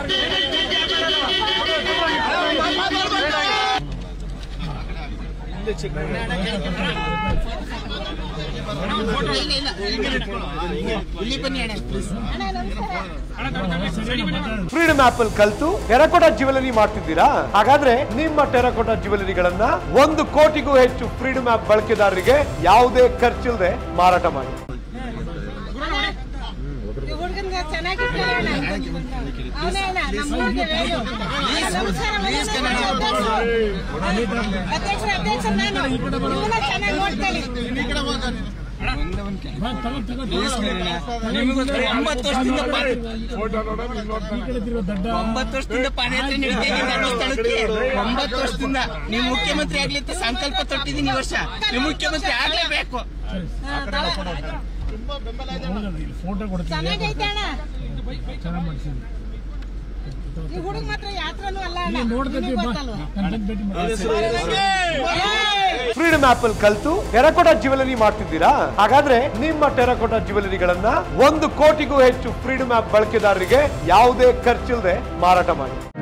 ಇಲ್ಲಿ ಬನ್ನಿ ಅಣ್ಣ ಪ್ಲೀಸ್ ಫ್ರೀಡಮ್ ಆಪ್ ಅಲ್ಲಿ ಕಲ್ತು ಟೆರಕೋಟಾ ಜ್ಯುವೆಲರಿ ಮಾಡ್ತಿದ್ದೀರಾ ಹಾಗಾದ್ರೆ ನಿಮ್ಮ ಟೆರಕೋಟಾ ಜ್ಯುವೆಲರಿಗಳನ್ನ ಒಂದು ಕೋಟಿಗೂ ಹೆಚ್ಚು ಫ್ರೀಡಮ್ ಆಪ್ ಬಳಕೆದಾರರಿಗೆ ಯಾವುದೇ ಖರ್ಚಿಲ್ಲದೆ ಮಾರಾಟ ಮಾಡಿ ಹುಡುಗನ್ಗೆ ಚೆನ್ನಾಗಿರ್ತಾನೆ ಅವನೇ ಅಣ್ಣ ನಮ್ಮೂರಿಗೆ ವೇಲು. ನಮಸ್ಕಾರ ಅಧ್ಯಕ್ಷ ಅಧ್ಯಕ್ಷ ನಾನು ಇವನ್ನ ಚೆನ್ನಾಗಿ ನೋಡ್ತೇನೆ ನಿಮಗೋಸ್ಕರ ಒಂಬತ್ತು ವರ್ಷದಿಂದ ಪಾದ- ಒಂಬತ್ತು ವರ್ಷದಿಂದ ಪಾದಯಾತ್ರೆ ನಡೀತಾ ಇದೆ ಧರ್ಮಸ್ಥಳಕ್ಕೆ ಒಂಬತ್ತು ವರ್ಷದಿಂದ ನೀವು ಮುಖ್ಯಮಂತ್ರಿ ಆಗ್ಲಿ ಅಂತ ಸಂಕಲ್ಪ ತೊಟ್ಟಿದ್ದೀನಿ ಈ ವರ್ಷ ನೀವು ಮುಖ್ಯಮಂತ್ರಿ ಆಗ್ಲೇಬೇಕು ಫೋಟೋ ಕೊಡ್ತೀನಿ ಚೆನ್ನಾಗೈತೆ ಅಣ್ಣ ಚೆನ್ನಾಗಿ ಮಾಡಿಸಿದ್ವಿ ಈ ಹುಡುಗ ಮಾತ್ರ ಯಾತ್ರನೂ ಅಲ್ಲ ಅಣ್ಣ ನೋಡ್ತೀವಿ ನಿನಗ್ ಬಾ ಗೊತ್ತಲ್ವಾ? ನನ್ನ ಭೇಟಿ ಮಾಡಿ ಫ್ರೀಡಮ್ ಆಪ್ ಅಲ್ಲಿ ಕಲ್ತು ಟೆರಕೋಟಾ ಜ್ಯುವೆಲರಿ ಮಾಡ್ತಿದ್ದೀರಾ ಹಾಗಾದ್ರೆ ನಿಮ್ಮ ಟೆರಕೋಟಾ ಜ್ಯುವೆಲರಿಗಳನ್ನ ಒಂದು ಕೋಟಿಗೂ ಹೆಚ್ಚು ಫ್ರೀಡಮ್ ಆಪ್ ಬಳಕೆದಾರರಿಗೆ ಯಾವುದೇ ಖರ್ಚಿಲ್ಲದೆ ಮಾರಾಟ ಮಾಡಿ